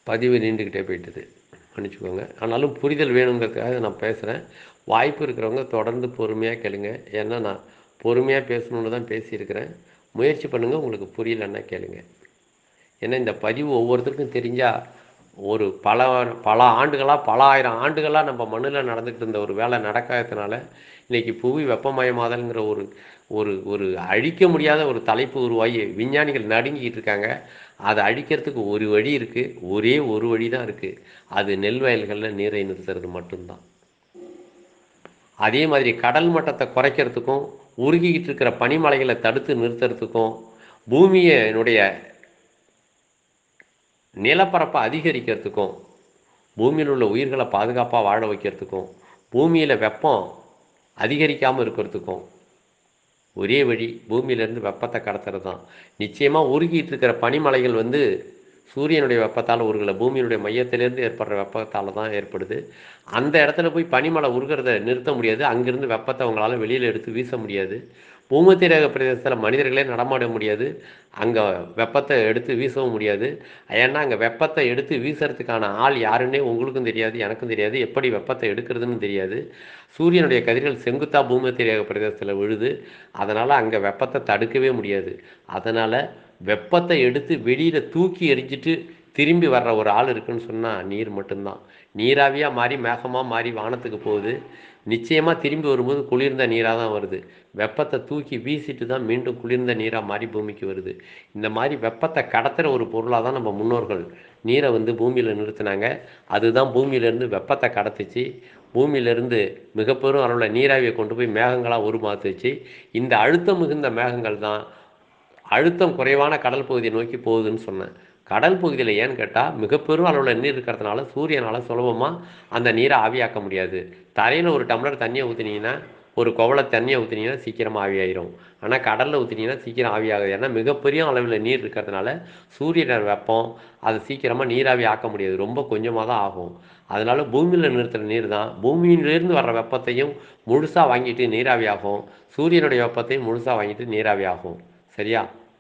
பதிவு நீண்டுக்கிட்டே போயிட்டுது மன்னிச்சுக்கோங்க ஆனாலும் புரிதல் வேணுங்கிறதுக்காக நான் பேசுகிறேன் வாய்ப்பு இருக்கிறவங்க தொடர்ந்து பொறுமையாக கேளுங்க ஏன்னா நான் பொறுமையாக பேசணுன்னு தான் பேசியிருக்கிறேன் முயற்சி பண்ணுங்கள் உங்களுக்கு புரியலன்னா கேளுங்க ஏன்னா இந்த பதிவு ஒவ்வொருத்தருக்கும் தெரிஞ்சால் ஒரு பல பல ஆண்டுகளாக பல ஆயிரம் ஆண்டுகளாக நம்ம மண்ணில் நடந்துக்கிட்டு இருந்த ஒரு வேலை நடக்காததுனால இன்றைக்கி புவி வெப்பமயமாதல்ங்கிற ஒரு ஒரு ஒரு அழிக்க முடியாத ஒரு தலைப்பு உருவாகி விஞ்ஞானிகள் நடுங்கிக்கிட்டு இருக்காங்க அதை அழிக்கிறதுக்கு ஒரு வழி இருக்குது ஒரே ஒரு வழி தான் இருக்குது அது நெல் வயல்களில் நீரை நிறுத்துறது மட்டும்தான் அதே மாதிரி கடல் மட்டத்தை குறைக்கிறதுக்கும் உருகிக்கிட்டு இருக்கிற பனிமலைகளை தடுத்து நிறுத்துறதுக்கும் பூமியினுடைய நிலப்பரப்பை அதிகரிக்கிறதுக்கும் பூமியில் உள்ள உயிர்களை பாதுகாப்பாக வாழ வைக்கிறதுக்கும் பூமியில் வெப்பம் அதிகரிக்காமல் இருக்கிறதுக்கும் ஒரே வழி பூமியிலேருந்து வெப்பத்தை கடத்துறது தான் நிச்சயமாக உருகிட்டு இருக்கிற பனிமலைகள் வந்து சூரியனுடைய வெப்பத்தால் உருகலை பூமியினுடைய மையத்திலேருந்து ஏற்படுற வெப்பத்தால் தான் ஏற்படுது அந்த இடத்துல போய் பனிமலை உருகிறத நிறுத்த முடியாது அங்கிருந்து வெப்பத்தை அவங்களால வெளியில் எடுத்து வீச முடியாது பூமத்திய பிரதேசத்தில் மனிதர்களே நடமாட முடியாது அங்கே வெப்பத்தை எடுத்து வீசவும் முடியாது ஏன்னா அங்கே வெப்பத்தை எடுத்து வீசுறதுக்கான ஆள் யாருன்னே உங்களுக்கும் தெரியாது எனக்கும் தெரியாது எப்படி வெப்பத்தை எடுக்கிறதுன்னு தெரியாது சூரியனுடைய கதிர்கள் செங்குத்தா பூமத்திய பிரதேசத்தில் விழுது அதனால் அங்கே வெப்பத்தை தடுக்கவே முடியாது அதனால் வெப்பத்தை எடுத்து வெளியில் தூக்கி எரிஞ்சிட்டு திரும்பி வர்ற ஒரு ஆள் இருக்குன்னு சொன்னால் நீர் மட்டும்தான் நீராவியாக மாறி மேகமாக மாறி வானத்துக்கு போகுது நிச்சயமாக திரும்பி வரும்போது குளிர்ந்த நீராக தான் வருது வெப்பத்தை தூக்கி வீசிட்டு தான் மீண்டும் குளிர்ந்த நீராக மாறி பூமிக்கு வருது இந்த மாதிரி வெப்பத்தை கடத்துகிற ஒரு பொருளாக தான் நம்ம முன்னோர்கள் நீரை வந்து பூமியில் நிறுத்தினாங்க அதுதான் பூமியிலேருந்து வெப்பத்தை கடத்துச்சு பூமியிலிருந்து மிகப்பெரும் அளவில் நீராவியை கொண்டு போய் மேகங்களாக உருமாத்துச்சு இந்த அழுத்தம் மிகுந்த மேகங்கள் தான் அழுத்தம் குறைவான கடல் பகுதியை நோக்கி போகுதுன்னு சொன்னேன் கடல் பகுதியில் ஏன்னு கேட்டால் மிகப்பெரும் அளவில் நீர் இருக்கிறதுனால சூரியனால் சுலபமாக அந்த நீரை ஆவியாக்க முடியாது தரையில் ஒரு டம்ளர் தண்ணியை ஊற்றினீங்கன்னா ஒரு குவளை தண்ணியை ஊற்றினீங்கன்னா சீக்கிரமாக ஆவியாயிரும் ஆனால் கடலில் ஊற்றினீங்கன்னா சீக்கிரம் ஆவியாகுது ஏன்னா மிகப்பெரிய அளவில் நீர் இருக்கிறதுனால சூரியன் வெப்பம் அதை சீக்கிரமாக நீராவி ஆக்க முடியாது ரொம்ப கொஞ்சமாக தான் ஆகும் அதனால் பூமியில் நிறுத்துகிற நீர் தான் பூமியிலிருந்து வர்ற வெப்பத்தையும் முழுசாக வாங்கிட்டு நீராவி ஆகும் சூரியனுடைய வெப்பத்தையும் முழுசாக வாங்கிட்டு நீராவி ஆகும் சரியா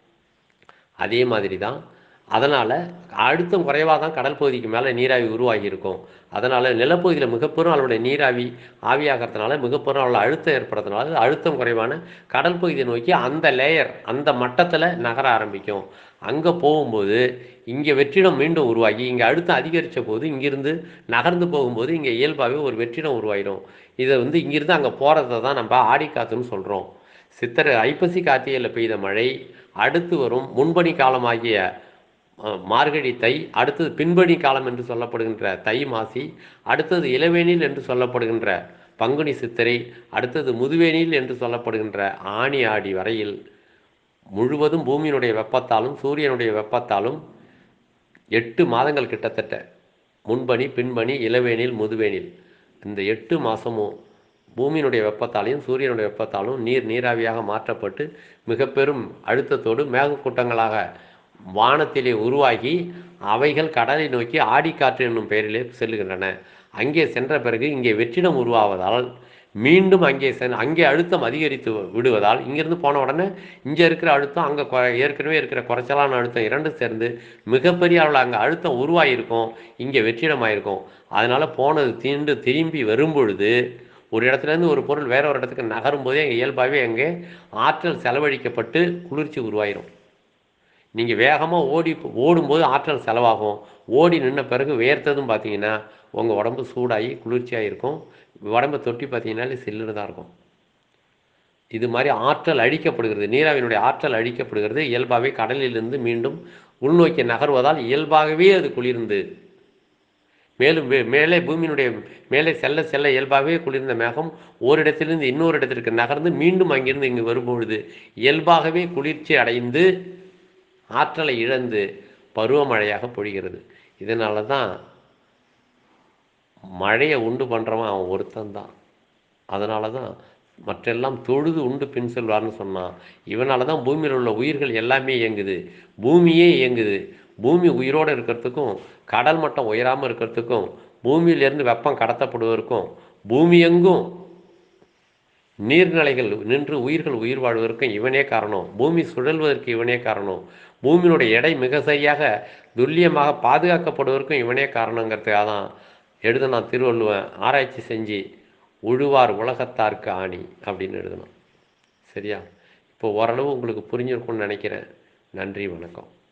அதே மாதிரி தான் அதனால் அழுத்தம் குறைவாக தான் கடல் பகுதிக்கு மேலே நீராவி உருவாகி இருக்கும் அதனால் நிலப்பகுதியில் மிகப்பெரும் அளவுடைய நீராவி ஆவியாகிறதுனால மிகப்பெரும் அளவில் அழுத்தம் ஏற்படுறதுனால அழுத்தம் குறைவான கடல் பகுதியை நோக்கி அந்த லேயர் அந்த மட்டத்தில் நகர ஆரம்பிக்கும் அங்கே போகும்போது இங்கே வெற்றிடம் மீண்டும் உருவாகி இங்கே அழுத்தம் அதிகரித்த போது இங்கிருந்து நகர்ந்து போகும்போது இங்கே இயல்பாகவே ஒரு வெற்றிடம் உருவாயிடும் இதை வந்து இங்கிருந்து அங்கே போகிறத தான் நம்ம ஆடிக்காத்துன்னு சொல்கிறோம் சித்திரை ஐப்பசி கார்த்திகையில் பெய்த மழை அடுத்து வரும் முன்பனி காலமாகிய அஹ், மார்கழி தை அடுத்தது பின்பனி காலம் என்று சொல்லப்படுகின்ற தை மாசி அடுத்தது இளவேனில் என்று சொல்லப்படுகின்ற பங்குனி சித்திரை அடுத்தது முதுவேனில் என்று சொல்லப்படுகின்ற ஆணி ஆடி வரையில் முழுவதும் பூமியினுடைய வெப்பத்தாலும் சூரியனுடைய வெப்பத்தாலும் எட்டு மாதங்கள் கிட்டத்தட்ட முன்பனி பின்பனி இளவேனில் முதுவேனில் இந்த எட்டு மாதமும் பூமியினுடைய வெப்பத்தாலையும் சூரியனுடைய வெப்பத்தாலும் நீர் நீராவியாக மாற்றப்பட்டு மிக பெரும் அழுத்தத்தோடு மேகக்கூட்டங்களாக வானத்திலே உருவாகி அவைகள் கடலை நோக்கி ஆடிக்காற்று என்னும் பெயரிலே செல்லுகின்றன அங்கே சென்ற பிறகு இங்கே வெற்றிடம் உருவாவதால் மீண்டும் அங்கே சென் அங்கே அழுத்தம் அதிகரித்து விடுவதால் இங்கிருந்து போன உடனே இங்கே இருக்கிற அழுத்தம் அங்கே கொ ஏற்கனவே இருக்கிற குறைச்சலான அழுத்தம் இரண்டும் சேர்ந்து மிகப்பெரிய அளவில் அங்கே அழுத்தம் உருவாகியிருக்கும் இங்கே வெற்றிடமாயிருக்கும் அதனால் போனது தீண்டு திரும்பி வரும்பொழுது ஒரு இடத்துலேருந்து ஒரு பொருள் வேற ஒரு இடத்துக்கு நகரும் போதே அங்கே இயல்பாகவே அங்கே ஆற்றல் செலவழிக்கப்பட்டு குளிர்ச்சி உருவாயிரும் நீங்கள் வேகமாக ஓடி ஓடும்போது ஆற்றல் செலவாகும் ஓடி நின்ன பிறகு வேர்த்ததும் பார்த்தீங்கன்னா உங்கள் உடம்பு சூடாகி குளிர்ச்சியாக இருக்கும் உடம்பை தொட்டி பார்த்தீங்கன்னாலே சில்லுன்னு தான் இருக்கும் இது மாதிரி ஆற்றல் அழிக்கப்படுகிறது நீராவியினுடைய ஆற்றல் அழிக்கப்படுகிறது இயல்பாகவே கடலிலிருந்து மீண்டும் உள்நோக்கி நகர்வதால் இயல்பாகவே அது குளிர்ந்து மேலும் வே- மேலே பூமியினுடைய மேலே செல்ல செல்ல இயல்பாகவே குளிர்ந்த மேகம் ஓரிடத்திலிருந்து இன்னொரு இடத்திற்கு நகர்ந்து மீண்டும் அங்கிருந்து இங்கு வரும்பொழுது இயல்பாகவே குளிர்ச்சி அடைந்து ஆற்றலை இழந்து பருவமழையாக பொழிகிறது இதனால தான் மழையை உண்டு பண்ணுறவன் அவன் ஒருத்தன் அதனால தான் மற்றெல்லாம் தொழுது உண்டு பின் செல்வார்னு சொன்னான் இவனால தான் பூமியில் உள்ள உயிர்கள் எல்லாமே இயங்குது பூமியே இயங்குது பூமி உயிரோடு இருக்கிறதுக்கும் கடல் மட்டம் உயராமல் இருக்கிறதுக்கும் பூமியிலிருந்து வெப்பம் கடத்தப்படுவதற்கும் பூமி எங்கும் நீர்நிலைகள் நின்று உயிர்கள் உயிர் வாழ்வதற்கும் இவனே காரணம் பூமி சுழல்வதற்கு இவனே காரணம் பூமியினுடைய எடை மிக சரியாக துல்லியமாக பாதுகாக்கப்படுவதற்கும் இவனே காரணங்கிறதுக்காக தான் எழுதுனான் திருவள்ளுவன் ஆராய்ச்சி செஞ்சு உழுவார் உலகத்தார்க்கு ஆணி அப்படின்னு எழுதணும் சரியா இப்போ ஓரளவு உங்களுக்கு புரிஞ்சிருக்கும்னு நினைக்கிறேன் நன்றி வணக்கம்